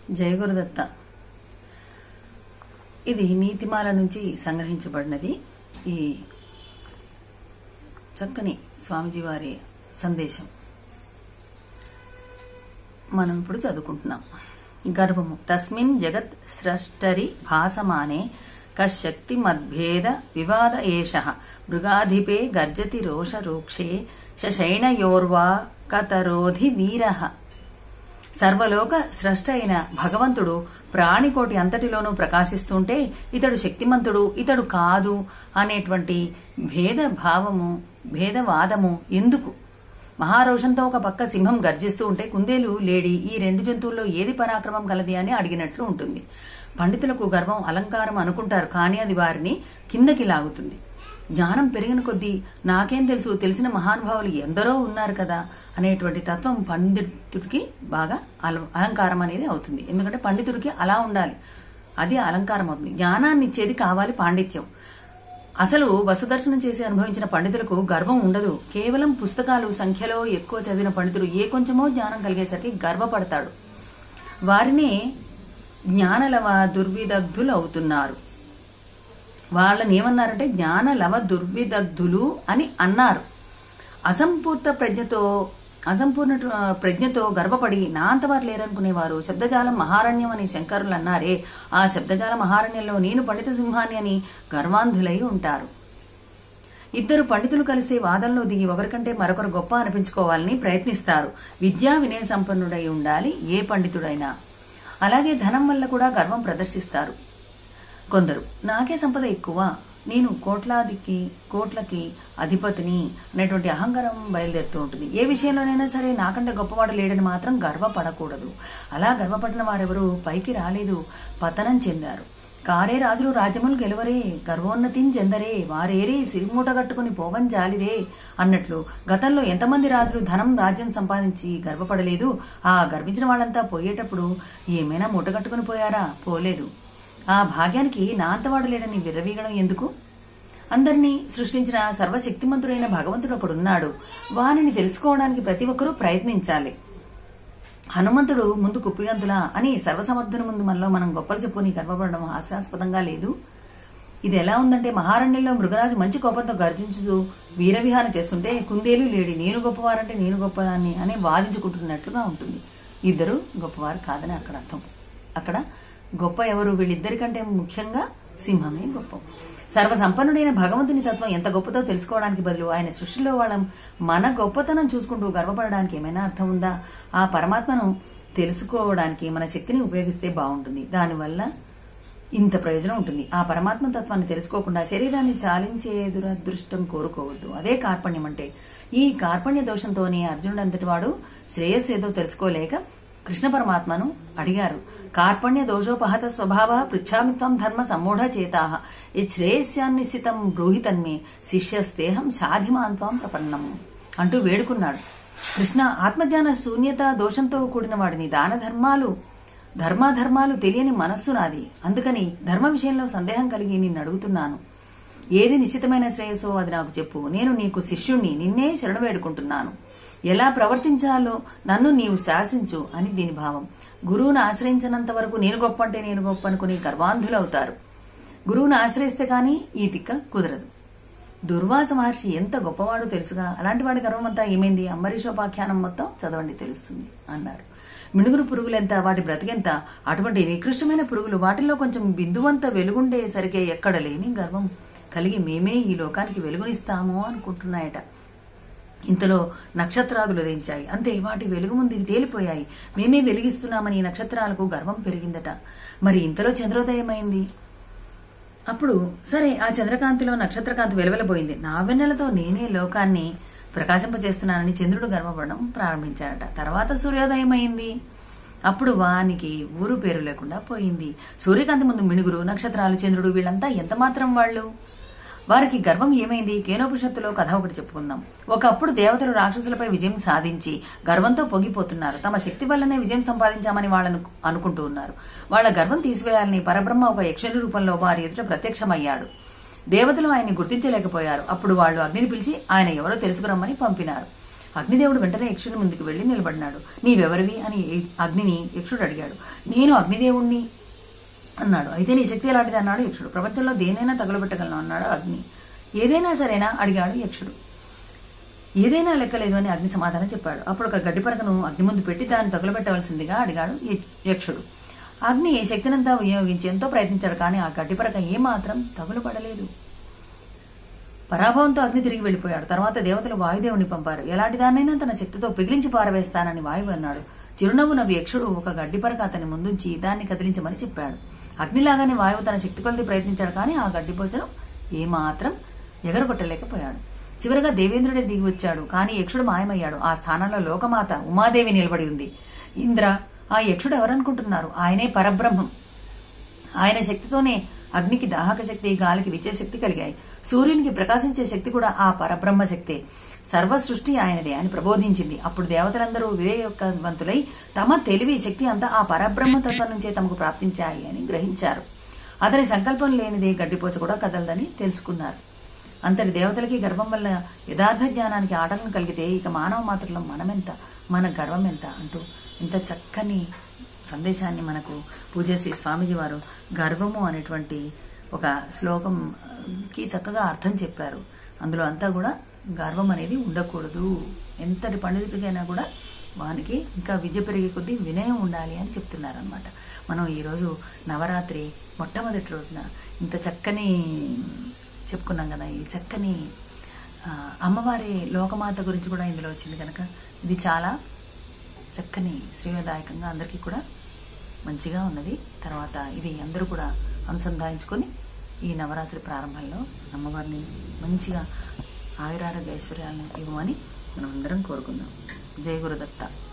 జయ గురుదత్త ఇది నీతిమాల నుంచి సంగ్రహించబడినది ఈ చక్కని స్వామిజీ వారి సందేశం మనం ఇప్పుడు చదువుకుంటున్నాం గర్భము తస్మిన్ జగత్ స్రష్టరి భాసమానే కశక్తి మద్భేద వివాద ఏష మృగాధిపే గర్జతి రోష రూక్షే శశైణయోర్వా కతరోధి వీరః సర్వలోక స్రష్ట అయిన భగవంతుడు ప్రాణికోటి అంతటిలోనూ ప్రకాశిస్తుంటే ఇతడు శక్తిమంతుడు ఇతడు కాదు అనేటువంటి భేద భావము భేదవాదము ఎందుకు మహారోషంతో ఒక పక్క సింహం గర్జిస్తూ ఉంటే కుందేలు లేడి ఈ రెండు జంతువుల్లో ఏది పరాక్రమం కలది అని అడిగినట్లు ఉంటుంది పండితులకు గర్వం అలంకారం అనుకుంటారు కానీ అది వారిని కిందకి లాగుతుంది జ్ఞానం పెరిగిన కొద్దీ నాకేం తెలుసు తెలిసిన మహానుభావులు ఎందరో ఉన్నారు కదా అనేటువంటి తత్వం పండితుడికి బాగా అల- అలంకారం అనేది అవుతుంది ఎందుకంటే పండితుడికి అలా ఉండాలి అది అలంకారం అవుతుంది జ్ఞానాన్ని ఇచ్చేది కావాలి పాండిత్యం అసలు వసుదర్శనం చేసి అనుభవించిన పండితులకు గర్వం ఉండదు కేవలం పుస్తకాలు సంఖ్యలో ఎక్కువ చదివిన పండితుడు ఏ కొంచెమో జ్ఞానం కలిగేసరికి గర్వపడతాడు వారినే జ్ఞానలవ దుర్విదగ్ధులు అవుతున్నారు వాళ్ళని ఏమన్నారంటే జ్ఞాన లవ దుర్విదగ్ధులు అని అన్నారు అసంపూర్త ప్రజ్ఞతో అసంపూర్ణ ప్రజ్ఞతో గర్వపడి నా అంతవారు లేరనుకునేవారు శబ్దజాలం మహారణ్యం అని శంకరులు అన్నారే ఆ శబ్దజాల మహారణ్యంలో నేను పండిత సింహాన్ని అని గర్వాంధులై ఉంటారు ఇద్దరు పండితులు కలిసి వాదనలో దిగి ఒకరికంటే మరొకరు గొప్ప అనిపించుకోవాలని ప్రయత్నిస్తారు విద్యా వినయ సంపన్నుడై ఉండాలి ఏ పండితుడైనా అలాగే ధనం వల్ల కూడా గర్వం ప్రదర్శిస్తారు కొందరు నాకే సంపద ఎక్కువ నేను కోట్లాదికి కోట్లకి అధిపతిని అనేటువంటి అహంకారం బయలుదేరుతూ ఉంటుంది ఏ విషయంలోనైనా సరే నాకంటే గొప్పవాడు లేడని మాత్రం గర్వపడకూడదు అలా గర్వపడిన వారెవరూ పైకి రాలేదు పతనం చెందారు కారే రాజులు రాజ్యములు గెలవరే గర్వోన్నతిని చెందరే వారేరే సిరిమూట కట్టుకుని పోవన్ జాలిరే అన్నట్లు గతంలో ఎంతమంది రాజులు ధనం రాజ్యం సంపాదించి గర్వపడలేదు ఆ గర్వించిన వాళ్ళంతా పోయేటప్పుడు ఏమైనా మూట కట్టుకుని పోయారా పోలేదు ఆ భాగ్యానికి నా అంతవాడు లేడని విర్రవీగడం ఎందుకు అందరినీ సృష్టించిన సర్వశక్తిమంతుడైన భగవంతుడు ఒకడున్నాడు వానిని తెలుసుకోవడానికి ప్రతి ఒక్కరూ ప్రయత్నించాలి హనుమంతుడు ముందు కుప్పిగంతులా అని సర్వసమర్థుని ముందు మనలో మనం గొప్పలు చెప్పుని గర్వపడడం హాస్యాస్పదంగా లేదు ఇది ఎలా ఉందంటే మహారణ్యంలో మృగరాజు మంచి కోపంతో గర్జించుతూ వీరవిహారం చేస్తుంటే కుందేలు లేడి నేను గొప్పవారంటే నేను గొప్పదాన్ని అని వాదించుకుంటున్నట్లుగా ఉంటుంది ఇద్దరు గొప్పవారు కాదని అక్కడ అర్థం అక్కడ గొప్ప ఎవరు వీళ్ళిద్దరికంటే ముఖ్యంగా సింహమే గొప్ప సర్వసంపన్నుడైన భగవంతుని తత్వం ఎంత గొప్పదో తెలుసుకోవడానికి బదులు ఆయన సృష్టిలో వాళ్ళం మన గొప్పతనం చూసుకుంటూ గర్వపడడానికి ఏమైనా అర్థం ఉందా ఆ పరమాత్మను తెలుసుకోవడానికి మన శక్తిని ఉపయోగిస్తే బాగుంటుంది దానివల్ల ఇంత ప్రయోజనం ఉంటుంది ఆ పరమాత్మ తత్వాన్ని తెలుసుకోకుండా శరీరాన్ని చాలించే దురదృష్టం కోరుకోవద్దు అదే కార్పణ్యం అంటే ఈ కార్పణ్య దోషంతోనే అర్జునుడు అంతటి వాడు శ్రేయస్ ఏదో తెలుసుకోలేక కృష్ణ పరమాత్మను అడిగారు కార్పణ్య దోషోపహత స్వభావ పృచ్ఛామిత్వం ధర్మ సమ్మూఢ చేతా శ్రేయస్యాన్నిశ్చితం బ్రూహితన్మే శిష్యస్తేహం సాధిమాంత్వం ప్రపన్నం అంటూ వేడుకున్నాడు కృష్ణ ఆత్మజ్ఞాన శూన్యత దోషంతో కూడిన వాడిని దాన ధర్మాలు ధర్మాధర్మాలు తెలియని మనస్సు నాది అందుకని ధర్మ విషయంలో సందేహం కలిగి నిన్ను అడుగుతున్నాను ఏది నిశ్చితమైన శ్రేయస్సో అది నాకు చెప్పు నేను నీకు శిష్యుణ్ణి నిన్నే శరణు వేడుకుంటున్నాను ఎలా ప్రవర్తించాలో నన్ను నీవు శాసించు అని దీని భావం గురువును ఆశ్రయించినంత వరకు నేను గొప్ప అంటే నేను గొప్ప అనుకుని గర్వాంధులవుతారు గురువును ఆశ్రయిస్తే కానీ ఈ తిక్క కుదరదు దుర్వాస మహర్షి ఎంత గొప్పవాడో తెలుసుగా అలాంటి వాడి గర్వమంతా ఏమైంది అంబరీషోపాఖ్యానం మొత్తం చదవండి తెలుస్తుంది అన్నారు మినుగురు పురుగులెంత వాటి బ్రతికెంత అటువంటి నికృష్టమైన పురుగులు వాటిల్లో కొంచెం బిందువంత వెలుగుండేసరికే ఎక్కడ లేని గర్వం కలిగి మేమే ఈ లోకానికి వెలుగునిస్తాము అనుకుంటున్నాయట ఇంతలో నక్షత్రాదులు ఉదయించాయి అంతే వాటి వెలుగు ముందు ఇవి తేలిపోయాయి మేమే వెలిగిస్తున్నామని ఈ నక్షత్రాలకు గర్వం పెరిగిందట మరి ఇంతలో చంద్రోదయమైంది అప్పుడు సరే ఆ చంద్రకాంతిలో నక్షత్రకాంతి వెలువెలబోయింది నా వెన్నెలతో నేనే లోకాన్ని ప్రకాశింపజేస్తున్నానని చంద్రుడు గర్వపడడం ప్రారంభించాడట తర్వాత సూర్యోదయం అయింది అప్పుడు వానికి ఊరు పేరు లేకుండా పోయింది సూర్యకాంతి ముందు మిణుగురు నక్షత్రాలు చంద్రుడు వీళ్ళంతా ఎంత మాత్రం వాళ్ళు వారికి గర్వం ఏమైంది కేనోపనిషత్తులో కథ ఒకటి చెప్పుకుందాం ఒకప్పుడు దేవతలు రాక్షసులపై విజయం సాధించి గర్వంతో పొంగిపోతున్నారు తమ శక్తి వల్లనే విజయం సంపాదించామని వాళ్ళను అనుకుంటూ ఉన్నారు వాళ్ళ గర్వం తీసివేయాలని పరబ్రహ్మ ఒక యక్షుని రూపంలో వారి ఎదుట ప్రత్యక్షమయ్యాడు దేవతలు ఆయన్ని గుర్తించలేకపోయారు అప్పుడు వాళ్ళు అగ్నిని పిలిచి ఆయన ఎవరో తెలుసుకురమ్మని పంపినారు అగ్నిదేవుడు వెంటనే యక్షుడి ముందుకు వెళ్లి నిలబడినాడు నీవెవరివి అని అగ్నిని యక్షుడు అడిగాడు నేను అగ్నిదేవుణ్ణి అన్నాడు అయితే నీ శక్తి ఎలాంటిది అన్నాడు యక్షుడు ప్రపంచంలో దేనైనా తగులబెట్టగలను అన్నాడు అగ్ని ఏదైనా సరేనా అడిగాడు యక్షుడు ఏదైనా లెక్కలేదు అని అగ్ని సమాధానం చెప్పాడు అప్పుడు ఒక గడ్డి పరకను అగ్ని ముందు పెట్టి దాన్ని తగులబెట్టవలసిందిగా అడిగాడు య- యక్షుడు అగ్ని శక్తినంతా వినియోగించి ఎంతో ప్రయత్నించాడు కానీ ఆ గడ్డి పరక ఏమాత్రం తగులబడలేదు పరాభవంతో అగ్ని తిరిగి వెళ్లిపోయాడు తర్వాత దేవతలు వాయుదేవుని పంపారు ఎలాంటి దాన్నైనా తన శక్తితో పిగిలించి పారవేస్తానని వాయువు అన్నాడు చిరునవ్వు నవ్వు యక్షుడు ఒక గడ్డి పరక అతని ముందుంచి దాన్ని కదిలించమని చెప్పాడు అగ్నిలాగానే వాయువు తన శక్తి కొలది ప్రయత్నించాడు కానీ ఆ గడ్డి పోచను ఏమాత్రం ఎగరగొట్టలేకపోయాడు చివరగా దేవేంద్రుడే దిగి వచ్చాడు కానీ యక్షుడు మాయమయ్యాడు ఆ స్థానంలో లోకమాత ఉమాదేవి నిలబడి ఉంది ఇంద్ర ఆ యక్షుడు ఎవరనుకుంటున్నారు ఆయనే పరబ్రహ్మం ఆయన శక్తితోనే అగ్నికి దాహక శక్తి గాలికి విచ్చే శక్తి కలిగాయి సూర్యునికి ప్రకాశించే శక్తి కూడా ఆ పరబ్రహ్మ శక్తే సర్వ సృష్టి ఆయనదే అని ప్రబోధించింది అప్పుడు దేవతలందరూ వివేకవంతులై తమ తెలివి శక్తి అంతా ఆ పరబ్రహ్మ తత్వం నుంచే తమకు ప్రాప్తించాయి అని గ్రహించారు అతని సంకల్పం లేనిదే గడ్డిపోచ కూడా కదలదని తెలుసుకున్నారు అంతటి దేవతలకి గర్వం వల్ల యథార్థ జ్ఞానానికి ఆటంకం కలిగితే ఇక మానవ మాత్రలో మనమెంత మన గర్వం ఎంత అంటూ ఇంత చక్కని సందేశాన్ని మనకు పూజ్యశ్రీ స్వామీజీ వారు గర్వము అనేటువంటి ఒక శ్లోకంకి చక్కగా అర్థం చెప్పారు అందులో అంతా కూడా గర్వం అనేది ఉండకూడదు ఎంతటి పండితుడికైనా కూడా వానికి ఇంకా విద్య పెరిగే కొద్దీ వినయం ఉండాలి అని చెప్తున్నారు అనమాట మనం ఈరోజు నవరాత్రి మొట్టమొదటి రోజున ఇంత చక్కని చెప్పుకున్నాం కదా ఈ చక్కని ఆ, అమ్మవారి లోకమాత గురించి కూడా ఇందులో వచ్చింది కనుక ఇది చాలా చక్కని శ్రీయదాయకంగా అందరికీ కూడా మంచిగా ఉన్నది తర్వాత ఇది అందరూ కూడా అనుసంధానించుకొని ఈ నవరాత్రి ప్రారంభంలో అమ్మవారిని మంచిగా ఆయురారోగ్య ఐశ్వర్యాలను ఇవ్వమని మనం అందరం కోరుకుందాం జయ గురుదత్త